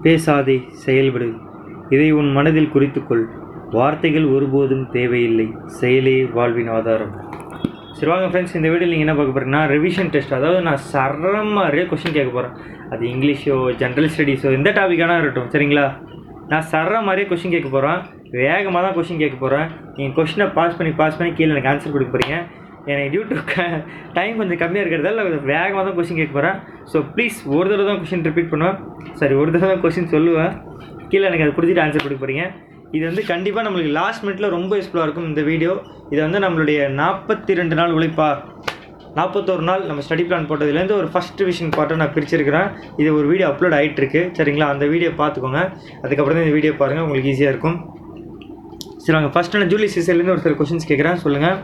பேசாதே செயல்படு இதை உன் மனதில் குறித்துக்கொள் வார்த்தைகள் ஒருபோதும் தேவையில்லை செயலே வாழ்வின் ஆதாரம் சரி வாங்க ஃப்ரெண்ட்ஸ் இந்த வீடியோவில் நீங்கள் என்ன பார்க்க போகிறீங்கன்னா ரிவிஷன் டெஸ்ட் அதாவது நான் சரமாரியே கொஷின் கேட்க போகிறேன் அது இங்கிலீஷோ ஜென்ரல் ஸ்டடீஸோ எந்த டாப்பிக்கான இருக்கட்டும் சரிங்களா நான் சர மாதிரியே கொஷின் கேட்க போகிறேன் வேகமாக தான் கொஷின் கேட்க போகிறேன் நீங்கள் கொஷினை பாஸ் பண்ணி பாஸ் பண்ணி கீழே எனக்கு ஆன்சர் கொடுக்க போகிறீங்க எனக்கு டியூ டு டைம் கொஞ்சம் கம்மியாக இருக்கிறதால கொஞ்சம் வேகமாக தான் கொஷின் கேட்க போகிறேன் ஸோ ப்ளீஸ் ஒரு தடவை தான் கொஷின் ரிப்பீட் பண்ணுவேன் சரி ஒரு தடவை தான் கொஷின் சொல்லுவேன் கீழே எனக்கு அதை கொடுத்துட்டு ஆன்சர் கொடுக்க போகிறீங்க இது வந்து கண்டிப்பாக நம்மளுக்கு லாஸ்ட் மினிட்ல ரொம்ப யூஸ்ஃபுல்லாக இருக்கும் இந்த வீடியோ இது வந்து நம்மளுடைய நாற்பத்தி ரெண்டு நாள் உழைப்பா நாற்பத்தோரு நாள் நம்ம ஸ்டடி பிளான் போட்டதுலேருந்து ஒரு ஃபஸ்ட் விஷன் பார்ட்டை நான் பிரிச்சிருக்கிறேன் இது ஒரு வீடியோ அப்லோட் ஆகிட்டு இருக்கு சரிங்களா அந்த வீடியோ பார்த்துக்கோங்க அதுக்கப்புறம் தான் இந்த வீடியோ பாருங்கள் உங்களுக்கு ஈஸியாக இருக்கும் சரி வாங்க ஃபஸ்ட்டு நான் ஜூலி சீசர்லேருந்து ஒரு சில கொஷின்ஸ் கேட்குறேன் சொல்லுங்கள்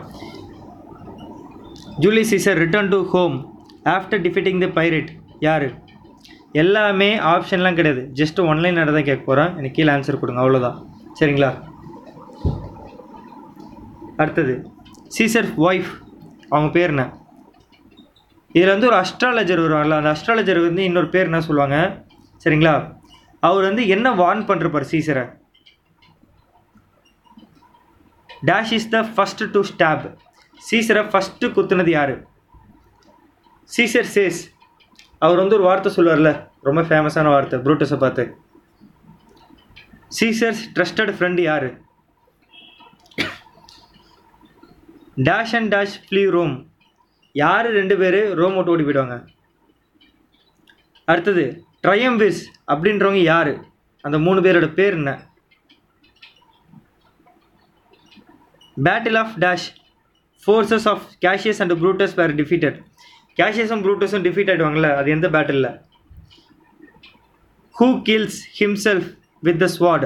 Julius Caesar return to home after defeating the pirate யார் எல்லாமே ஆப்ஷன்லாம் கிடையாது ஜஸ்ட் ஒன்லைன் தான் கேட்க போகிறேன் எனக்கு கீழே ஆன்சர் கொடுங்க அவ்வளோதான் சரிங்களா அடுத்தது சீசர் ஒய்ஃப் அவங்க பேர் என்ன இதில் வந்து ஒரு அஸ்ட்ராலஜர் வருவாங்கல்ல அந்த அஸ்ட்ராலஜர் வந்து இன்னொரு பேர் என்ன சொல்லுவாங்க சரிங்களா அவர் வந்து என்ன வார்ன் பண்ணுறப்பார் சீசரை dash is the first to stop சீசரை ஃபஸ்ட்டு குத்துனது யார் சீசர் சேஸ் அவர் வந்து ஒரு வார்த்தை சொல்லுவார்ல ரொம்ப ஃபேமஸான வார்த்தை ப்ரூட்டஸை பார்த்து சீசர்ஸ் ட்ரஸ்டட் ஃப்ரெண்டு யார் dash and dash flee Rome யார் ரெண்டு பேர் ரோம் விட்டு ஓடி போயிடுவாங்க அடுத்தது ட்ரையம்பிஸ் அப்படின்றவங்க யார் அந்த மூணு பேரோட பேர் என்ன battle of dash forces of Cassius and Brutus were defeated கேஷியஸும் ப்ரூட்டஸும் டிஃபீட் ஆகிடுவாங்கள்ல அது எந்த பேட்டிலில் who kills himself with the sword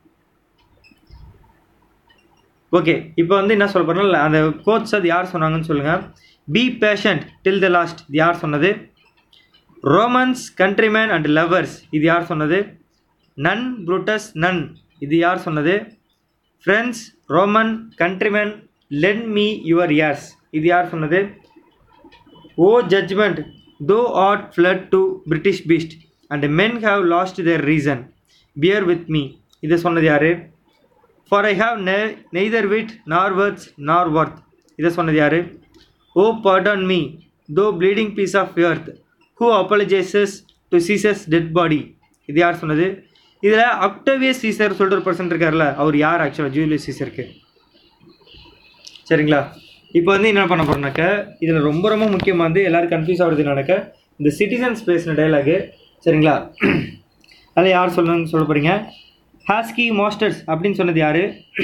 okay இப்போ வந்து என்ன சொல்ல போகிறோம்ல அந்த கோச் அது யார் சொன்னாங்கன்னு சொல்லுங்கள் be patient till the last இது யார் சொன்னது ரோமன்ஸ் கண்ட்ரிமேன் அண்ட் லவர்ஸ் இது யார் சொன்னது நன் ப்ரூட்டஸ் நன் இது யார் சொன்னது friends Roman countrymen lend me your ears இது யார் சொன்னது O judgement thou art fled to brutish beasts and men have lost their reason bear with me இதை சொன்னது யார் for I have ne neither wit nor words nor worth இதை சொன்னது யார் O pardon me thou bleeding piece of earth who apologises to சீசஸ் dead body இது யார் சொன்னது இதில் அக்டோவியஸ் சீசர் சொல்லிட்டு ஒரு பர்சன் இருக்கார்ல அவர் யார் ஆக்சுவலாக ஜூலியஸ் சீசருக்கு சரிங்களா இப்போ வந்து என்ன பண்ண போகிறோம்னாக்க இதில் ரொம்ப ரொம்ப முக்கியமாக வந்து எல்லோரும் கன்ஃபியூஸ் ஆகுறதுனாக்க இந்த சிட்டிசன்ஸ் பேசின டைலாகு சரிங்களா அதில் யார் சொல்லணும்னு சொல்ல போகிறீங்க ஹாஸ்கி மாஸ்டர்ஸ் அப்படின்னு சொன்னது யார்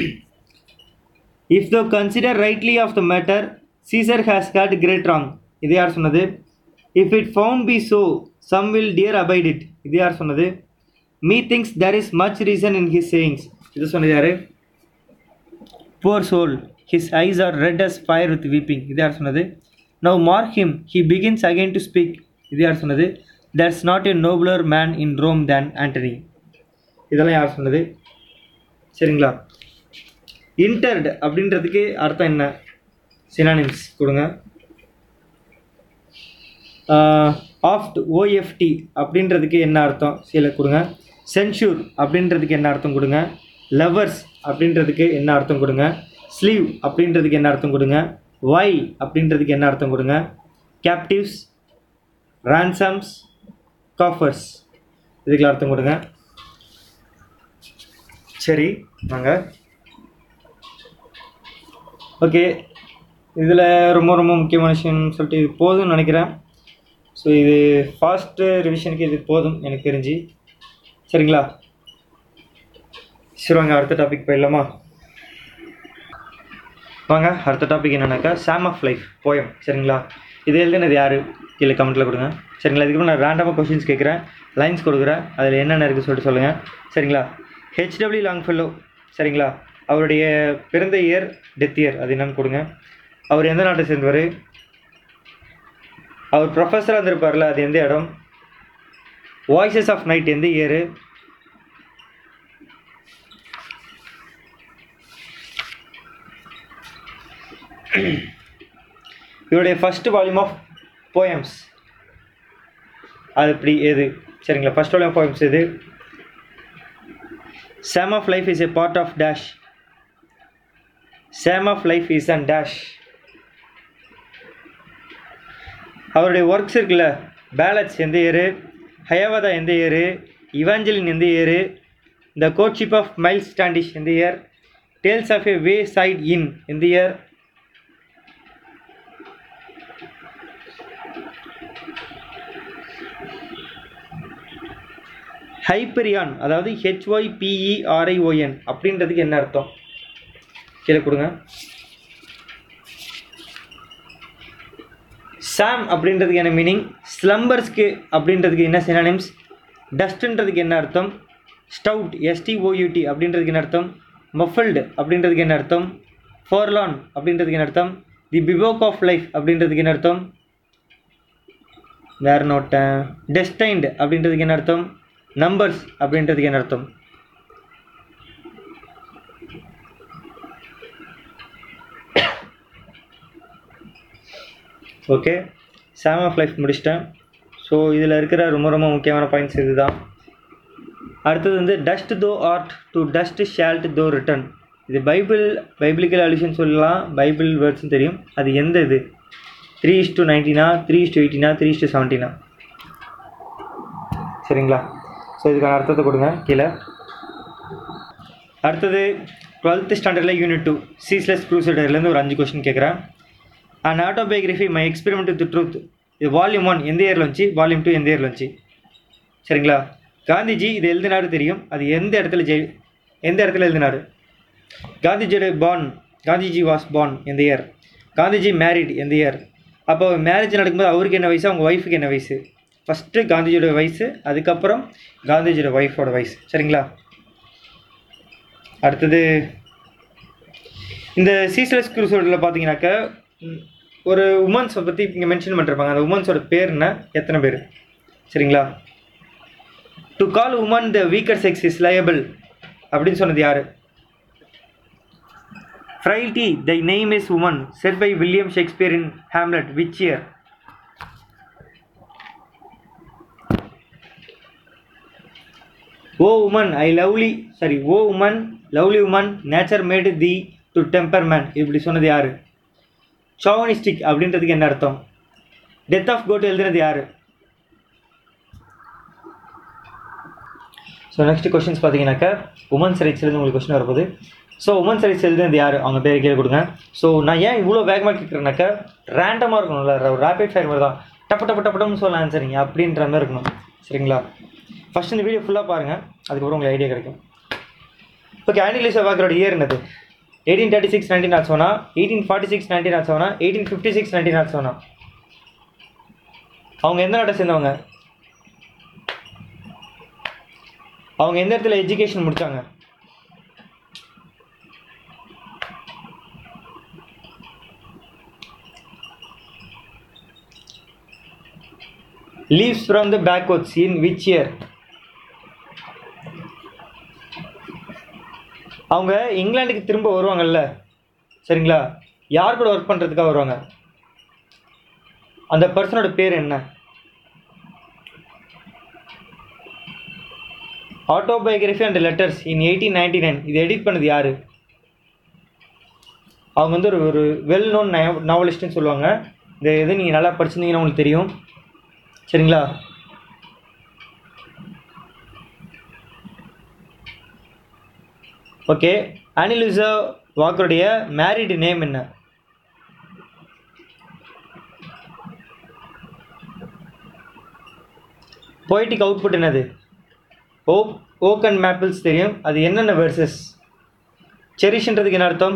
if thou consider rightly of the matter Caesar has got great wrong இது யார் சொன்னது if it found be so some will dear abide it இது யார் சொன்னது me thinks there is much reason in his sayings இது சொன்னது யார் poor soul his eyes are red as fire with weeping இது யார் சொன்னது now mark him he begins again to speak இது யார் சொன்னது there's not a நோபுலர் man in Rome than Antony இதெல்லாம் யார் சொன்னது சரிங்களா இன்டர்ட் அப்படின்றதுக்கு அர்த்தம் என்ன சினானிம்ஸ் கொடுங்க ஆஃப்ட் ஓஎஃப்டி அப்படின்றதுக்கு என்ன அர்த்தம் சில கொடுங்க சென்ஷூர் அப்படின்றதுக்கு என்ன அர்த்தம் கொடுங்க லவர்ஸ் அப்படின்றதுக்கு என்ன அர்த்தம் கொடுங்க ஸ்லீவ் அப்படின்றதுக்கு என்ன அர்த்தம் கொடுங்க வை அப்படின்றதுக்கு என்ன அர்த்தம் கொடுங்க கேப்டிவ்ஸ் ரான்சம்ஸ் காஃபர்ஸ் இதுக்கு அர்த்தம் கொடுங்க சரி வாங்க ஓகே இதில் ரொம்ப ரொம்ப முக்கியமான விஷயம்னு சொல்லிட்டு இது போதும்னு நினைக்கிறேன் ஸோ இது ஃபாஸ்ட்டு ரிவிஷனுக்கு இது போதும் எனக்கு தெரிஞ்சு சரிங்களா சரி வாங்க அடுத்த டாபிக் போயிடலாமா வாங்க அடுத்த டாபிக் என்னன்னாக்கா சாம் ஆஃப் லைஃப் போயம் சரிங்களா இது எழுதுனது யார் கீழே கமெண்ட்டில் கொடுங்க சரிங்களா இதுக்கப்புறம் நான் ரேண்டமாக கொஷின்ஸ் கேட்குறேன் லைன்ஸ் கொடுக்குறேன் அதில் என்னென்ன இருக்குது சொல்லிட்டு சொல்லுங்கள் சரிங்களா ஹெச்டபிள்யூ லாங்ஃபெல்லோ சரிங்களா அவருடைய பிறந்த இயர் டெத் இயர் அது என்னன்னு கொடுங்க அவர் எந்த நாட்டை சேர்ந்தவர் அவர் ப்ரொஃபஸராக இருந்திருப்பார்ல அது எந்த இடம் வாய்ஸஸ் ஆஃப் நைட் எந்த இயரு இவருடைய ஃபர்ஸ்ட் வால்யூம் ஆஃப் போயம்ஸ் அது இப்படி எது சரிங்களா ஃபர்ஸ்ட் வால்யூம் ஆஃப் போயம்ஸ் எது Sam of life is a part of dash. Sam of life is an dash. அவருடைய ஒர்க்ஸ் இருக்குல்ல பேலட்ஸ் எந்த இயரு ஹயவதா எந்த இயரு இவாஞ்சலின் எந்த year the courtship of Miles Standish எந்த year tales of a wayside inn எந்த year ஹைப்பரியான் அதாவது HY பிஇஆர்ஐஓஎன் அப்படின்றதுக்கு என்ன அர்த்தம் கீழே கொடுங்க சாம் அப்படின்றதுக்கு என்ன மீனிங் ஸ்லம்பர்ஸ்க்கு அப்படின்றதுக்கு என்ன சினானிம்ஸ் டஸ்ட்ன்றதுக்கு என்ன அர்த்தம் ஸ்டவுட் எஸ்டிஓயூடி அப்படின்றதுக்கு என்ன அர்த்தம் மஃபல்டு அப்படின்றதுக்கு என்ன அர்த்தம் ஃபோர்லான் அப்படின்றதுக்கு என்ன அர்த்தம் தி பிவோக் ஆஃப் லைஃப் அப்படின்றதுக்கு என்ன அர்த்தம் வேற நோட்டேன் டெஸ்டைன்டு அப்படின்றதுக்கு என்ன அர்த்தம் நம்பர்ஸ் அப்படின்றதுக்கு என்ன அர்த்தம் ஓகே சாம் ஆஃப் லைஃப் முடிச்சிட்டேன் ஸோ இதில் இருக்கிற ரொம்ப ரொம்ப முக்கியமான பாயிண்ட்ஸ் இதுதான் அடுத்தது வந்து dust thou art to dust shalt thou return இது பைபிள் பைபிளிக்கல் அலிஷன் சொல்லலாம் பைபிள் வேர்ட்ஸ்னு தெரியும் அது எந்த இது த்ரீ இஸ் டு நைன்டீனா த்ரீ இஸ் டு எயிட்டினா த்ரீ இஸ் டு செவன்டீனா சரிங்களா ஸோ இதுக்கான அர்த்தத்தை கொடுங்க கீழே அடுத்தது டுவெல்த்து ஸ்டாண்டர்டில் யூனிட் டூ சீஸ்லெஸ் க்ரூசைடர்லேருந்து ஒரு அஞ்சு கொஸ்டின் கேட்குறேன் and autobiography my experiment with truth இது வால்யூம் ஒன் எந்த இயரில் வந்துச்சு வால்யூம் டூ எந்த இயரில் வந்துச்சு சரிங்களா காந்திஜி இது எழுதினாரு தெரியும் அது எந்த இடத்துல ஜெய் எந்த இடத்துல எழுதினாரு காந்திஜியோட பார்ன் காந்திஜி வாஸ் பார்ன் எந்த இயர் காந்திஜி மேரிட் எந்த இயர் அப்போ மேரேஜ் நடக்கும்போது அவருக்கு என்ன வயசு அவங்க ஒய்ஃபுக்கு என்ன வயசு ஃபஸ்ட்டு காந்திஜியோட வயசு அதுக்கப்புறம் காந்திஜியோட ஒய்ஃபோட வயசு சரிங்களா அடுத்தது இந்த சீஸ்லெஸ் குரூசோடில் பார்த்தீங்கன்னாக்கா ம், ஒரு உமன்ஸை பற்றி இங்கே மென்ஷன் பண்ணிருப்பாங்க அந்த உமன்ஸோட பேர் என்ன எத்தனை பேர் சரிங்களா to call woman the weaker sex is liable அப்படின்னு சொன்னது யார் frailty the name is woman said by William Shakespeare in Hamlet which year oh woman I lovely sorry oh woman lovely woman nature made thee to temper man இப்படி சொன்னது யார் chauvinistic அப்படின்றதுக்கு என்ன அர்த்தம் death of quote எழுதுனது யார் so next questions பார்த்தீங்கன்னாக்கா women's ரைட்ஸ்லேருந்து உங்களுக்கு கொஸ்டின் வரப்போகுது ஸோ உமன்ஸ் ரைட்ஸ் எழுதுனது யார் அவங்க பேர் கீழே கொடுங்க ஸோ நான் ஏன் இவ்வளோ வேகமாக கேட்குறேன்னாக்கா ரேண்டமாக இருக்கணும்ல ஒரு ரேபிட் ஃபயர் மாதிரி தான் டப்பு டப்பு டப்புன்னு சொல்ல ஆன்சரிங்க அப்படின்ற மாதிரி இருக்கணும் சரிங்களா ஃபஸ்ட் இந்த வீடியோ ஃபுல்லாக பாருங்கள் அதுக்கப்புறம் உங்களுக்கு ஐடியா கிடைக்கும் ஓகே ஆண்டிலிசா வாக்கரோட இயர் என்னது eighteen thirty six nineteen nought செவனா eighteen forty six nineteen nought செவனா eighteen fifty six nineteen nought செவனா அவங்க எந்த நாட்டை சேர்ந்தவங்க அவங்க எந்த இடத்துல எஜுகேஷன் முடிச்சாங்க leaves from the backwards in which year அவங்க இங்கிலாந்துக்கு திரும்ப வருவாங்கல்ல சரிங்களா யார் கூட ஒர்க் பண்ணுறதுக்காக வருவாங்க அந்த பர்சனோட பேர் என்ன autobiography and letters in eighteen ninety nine இது எடிட் பண்ணது யார் அவங்க வந்து ஒரு ஒரு வெல் நோன் நாவலிஸ்ட்னு சொல்லுவாங்க இந்த இது நீங்கள் நல்லா படிச்சிருந்தீங்கன்னா உங்களுக்கு தெரியும் சரிங்களா ஓகே அனிலுசா வாக்கருடைய மேரிடு நேம் என்ன போய்டிக் அவுட்புட் என்னது ஓ ஓக் அண்ட் மேப்பிள்ஸ் தெரியும் அது என்னென்ன வேர்சஸ் செரிஷ்ன்றதுக்கு என்ன அர்த்தம்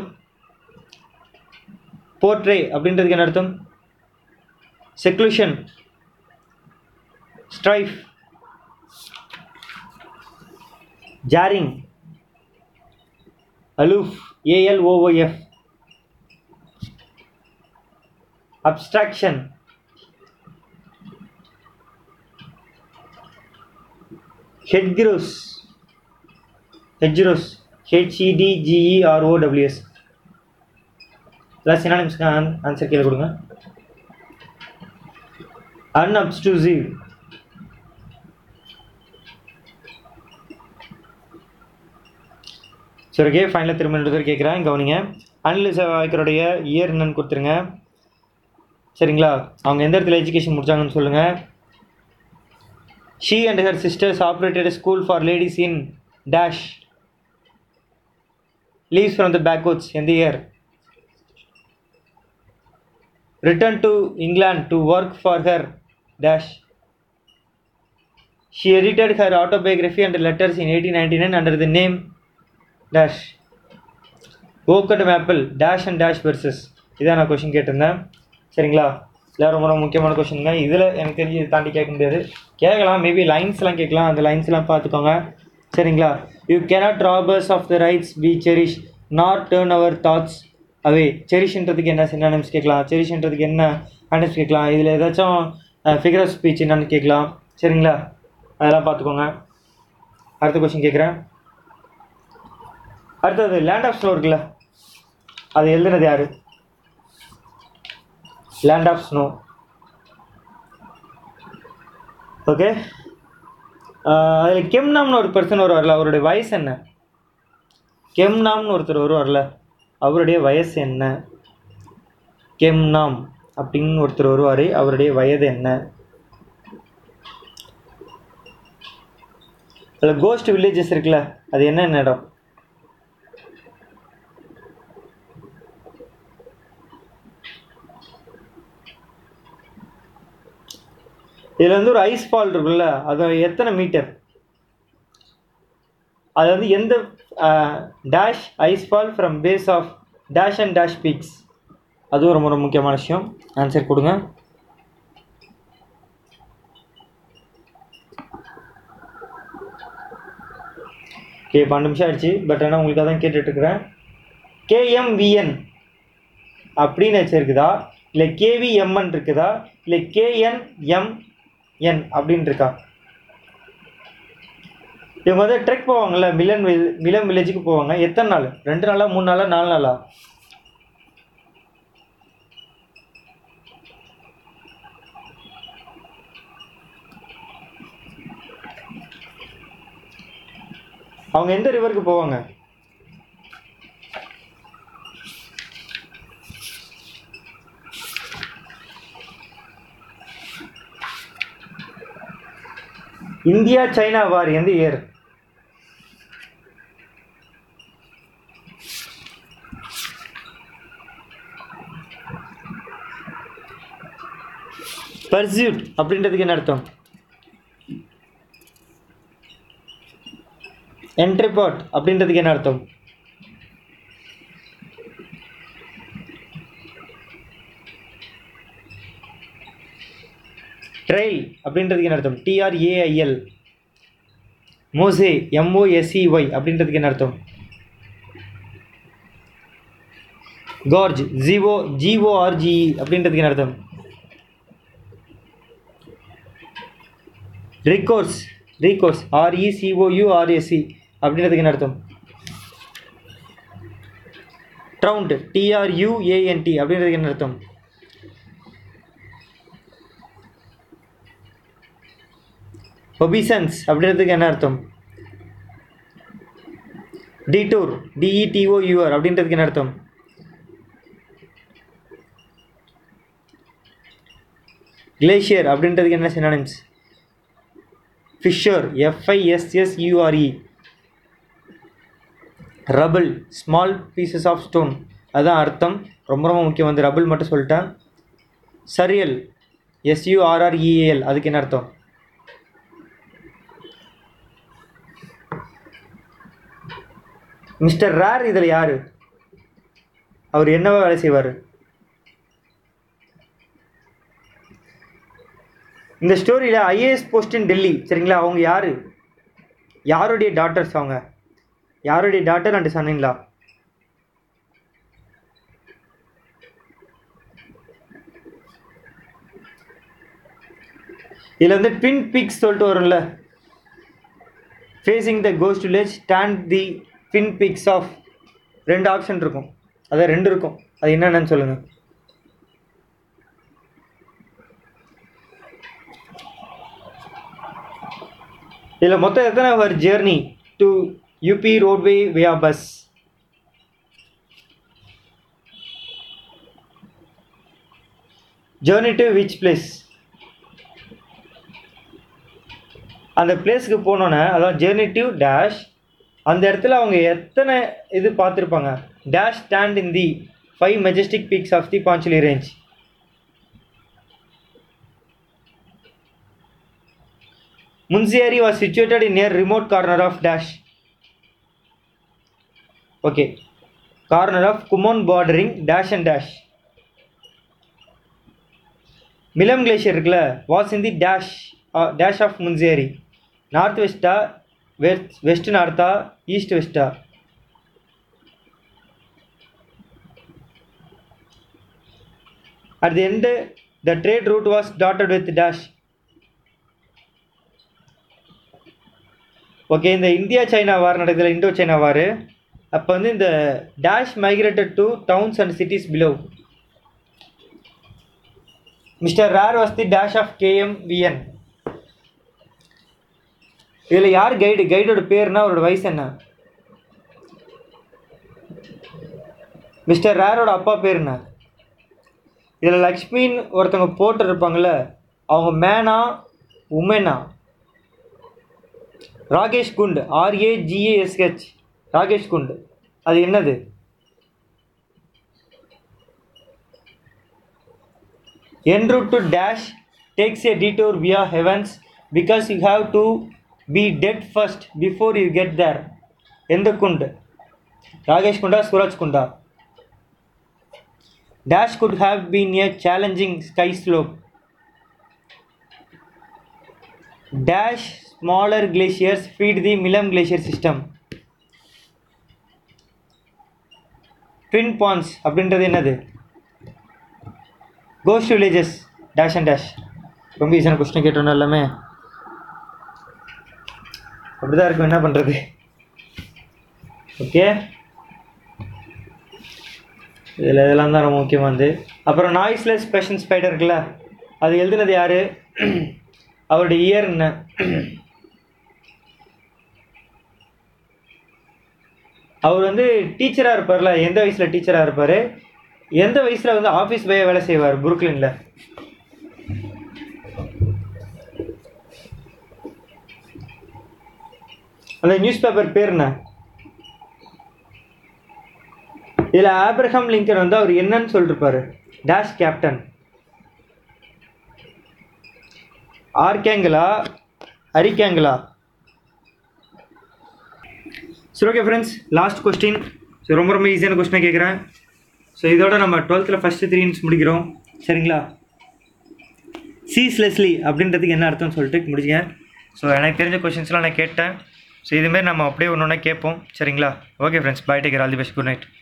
போர்ட்ரே அப்படின்றதுக்கு என்ன அர்த்தம் seclusion strife jarring aloof ஏஎல்ஓஓஎஃப் abstraction ஹெட்கிரோஸ் ஹெட்ஜிரோஸ் ஹெச்இடிஜிஇஆர்ஓடபிள்யூஎஸ் எல்லாம் சினானிம்ஸ்க்கு ஆன்சர் கீழே கொடுங்க சரி ஓகே ஃபைனலாக திரும்ப ரெண்டு பேர் கேட்குறேன் கவனிங்க அனில் வாய்க்கருடைய இயர் என்னன்னு கொடுத்துருங்க சரிங்களா அவங்க எந்த இடத்துல எஜுகேஷன் முடிச்சாங்கன்னு சொல்லுங்கள் she and her sisters operated school for ladies in dash leaves from the backwards எந்த year return to England to work for her dash She edited her autobiography and letters in 1899 under the name Dash. ஓக்கட் maple dash and dash versus இதான் நான் question கேட்டிருந்தேன் சரிங்களா இல்லை ரொம்ப ரொம்ப முக்கியமான கொஷினுங்க இதில் எனக்கு தெரிஞ்சு இதை தாண்டி கேட்க முடியாது கேட்கலாம் மேபி லைன்ஸ்லாம் கேட்கலாம் அந்த லைன்ஸ்லாம் பார்த்துக்கோங்க சரிங்களா you cannot robbers of the rights be cherish not turn our thoughts away செரிஷ்ன்றதுக்கு என்ன சின்னானிம்ஸ் கேட்கலாம் செரிஷ்ன்றதுக்கு என்ன ஆனிம்ஸ் கேட்கலாம் இதில் ஏதாச்சும் ஃபிகர் ஆஃப் ஸ்பீச் என்னன்னு கேட்கலாம் சரிங்களா அதெல்லாம் பார்த்துக்கோங்க அடுத்த கொஸ்டின் கேட்குறேன் அடுத்தது லேண்ட் ஆஃப் ஸ்னோ இருக்குல்ல அது எழுதுனது யாரு லேண்ட் ஆஃப் ஸ்னோ ஓகே அதில் கெம்னாம்னு ஒரு பர்சன் வருவார்ல அவருடைய வயசு என்ன கெம்னாம்னு ஒருத்தர் வருவார்ல அவருடைய வயசு என்ன கெம்னாம் அப்படின்னு ஒருத்தர் வருவார் அவருடைய வயது என்ன அதில் கோஸ்ட் வில்லேஜஸ் இருக்குல்ல அது என்னென்ன இடம் இதில் வந்து ஒரு ஐஸ் ஃபால் இருக்குல்ல அது எத்தனை மீட்டர் அது வந்து எந்த dash ice fall from base of dash and dash peaks அதுவும் ரொம்ப ரொம்ப முக்கியமான விஷயம் ஆன்சர் கொடுங்க ஓகே பன்னெண்டு நிமிஷம் ஆயிடுச்சு பட் ஆனால் உங்களுக்காக தான் கேட்டுட்ருக்குறேன் கேஎம்விஎன் அப்படின்னு வச்சுருக்குதா இல்லை கேவிஎம்என் இருக்குதா இல்லை கேஎன்எம்என் அப்படின்னு இருக்கா இவங்க வந்து ட்ரெக் போவாங்கல்ல மிலன் வில் மிலம் வில்லேஜுக்கு போவாங்க எத்தனை நாள் ரெண்டு நாளா மூணு நாளா நாலு நாளா அவங்க எந்த ரிவருக்கு போவாங்க இந்தியா சைனா வார் எந்த இயர் பர்சியூட் அப்படின்றதுக்கு என்ன அர்த்தம் என்ட்ரிபாட் அப்படின்றதுக்கு என்ன அர்த்தம் ட்ரெயில் அப்படின்றதுக்கு என்ன அர்த்தம் டிஆர்ஏஐஎல் மோசே எம்ஓஎஸ்இஒய் அப்படின்றதுக்கு என்ன அர்த்தம் கார்ஜ் ஜிஓ ஜிஓஆர்ஜிஇ அப்படின்றதுக்கு என்ன அர்த்தம் ரிகோர்ஸ் ரீகோர்ஸ் ஆர்இசிஓயூஆர்எஸ்சி அப்படின்றதுக்கு என்ன அர்த்தம் ட்ரவுண்ட் டிஆர்யூஏஎன்டி அப்படின்றதுக்கு என்ன அர்த்தம் ஒபிசன்ஸ் அப்படின்றதுக்கு என்ன அர்த்தம் டிடூர் டிஇடிஓயூஆர் அப்படின்றதுக்கு என்ன அர்த்தம் கிளேஷியர் அப்படின்றதுக்கு என்ன synonyms Fisher எஃப்ஐஎஸ்எஸ்யூஆர்இ rumble small pieces of stone அதுதான் அர்த்தம் ரொம்ப ரொம்ப முக்கியம் வந்து ரபிள் மட்டும் சொல்லிட்டேன் சரியல் எஸ்யூஆர்ஆர்இஏஎல் அதுக்கு என்ன அர்த்தம் மிஸ்டர் ரேர் இதில் யார் அவர் என்னவா வேலை செய்வார் இந்த ஸ்டோரியில் ஐஏஎஸ் போஸ்ட் இன் டெல்லி சரிங்களா அவங்க யார் யாருடைய டாட்டர்ஸ் அவங்க யாருடைய டாட்டர் அண்ட் சன்னிங்களா இதில் வந்து ட்வின் பிக்ஸ் சொல்லிட்டு வரும்ல facing the ghost village stand the twin peaks of ரெண்டு ஆப்ஷன் இருக்கும் அதான் ரெண்டு இருக்கும் அது என்னென்னு சொல்லுங்கள் இதில் மொத்தம் எத்தனை hour journey to UP roadway via bus journey to which place அந்த பிளேஸ்க்கு போனோன்னே அதான் ஜேர்னி டு டேஷ் அந்த இடத்துல அவங்க எத்தனை இது பார்த்துருப்பாங்க dash stand in the five majestic peaks of the Panchuli range Munsiyari was situated in near remote corner of dash okay corner of Kumaon bordering dash and dash Milam glacier இருக்குல்ல was in the dash dash of Munsiyari north வெஸ்டா west west நார்த்தா east வெஸ்டா At the end, the trade route was dotted with dash. Okay இந்த India China war நடக்குதுல Indo China war அப்போ வந்து இந்த dash migrated to towns and cities below mister rare was the dash of K M V N இதில் யார் guide கைடோட பேர்னா அவரோட வயசு என்ன மிஸ்டர் ரேரோட அப்பா பேர் என்ன இதில் லக்ஷ்மின்னு ஒருத்தவங்க போட்டு இருப்பாங்கள்ல அவங்க மேனா உமனா ராகேஷ் குண்ட் ஆர்ஏஜிஏஎஸ்ஹெச் ராகேஷ் குண்ட் அது என்னது en route to dash takes a detour via heavens because you have to be dead first before you get there எந்த குண்டு ராகேஷ் குண்டா சூரஜ் குண்டா Dash could have been a challenging sky slope. Dash smaller glaciers feed the Milam Glacier system. Twin ponds அப்படின்றது என்னது ghost villages dash and dash ரொம்ப ஈஸியான question கேட்டோம் எல்லாமே அப்படிதான் இருக்கும் என்ன பண்ணுறது ஓகே இதில் இதெல்லாம் தான் ரொம்ப முக்கியமானது அப்புறம் நாய்ஸ்லெஸ் பேஷன் ஸ்பைடர் இருக்குல்ல அது எழுதுனது யார் அவருடைய இயர் என்ன அவர் வந்து டீச்சராக இருப்பார்ல எந்த வயசில் டீச்சராக இருப்பார் எந்த வயசில் வந்து ஆஃபீஸ் பைய வேலை செய்வார் புருக்லினில் அந்த நியூஸ் பேப்பர் பேர் என்ன இதில் ஆப்ரஹாம் லிங்கன் வந்து அவர் என்னன்னு சொல்லிருப்பாரு டேஷ் கேப்டன் ஆர்கேங்களா அரிக்கேங்களா சரி okay friends last question so ரொம்ப ரொம்ப ஈஸியான கொஸ்டினை கேட்குறேன் ஸோ இதோட நம்ம டுவெல்த்தில் ஃபஸ்ட்டு த்ரீ இன்ஸ் முடிக்கிறோம் சரிங்களா சீஸ்லெஸ்லி அப்படின்றதுக்கு என்ன அர்த்தம்னு சொல்லிட்டு முடிச்சுங்க ஸோ எனக்கு தெரிஞ்ச கொஷின்ஸ்லாம் நான் கேட்டேன் ஸோ இதுமாரி நம்ம அப்படியே ஒன்று ஒன்றா கேட்போம் சரிங்களா okay friends bye take care all the best good night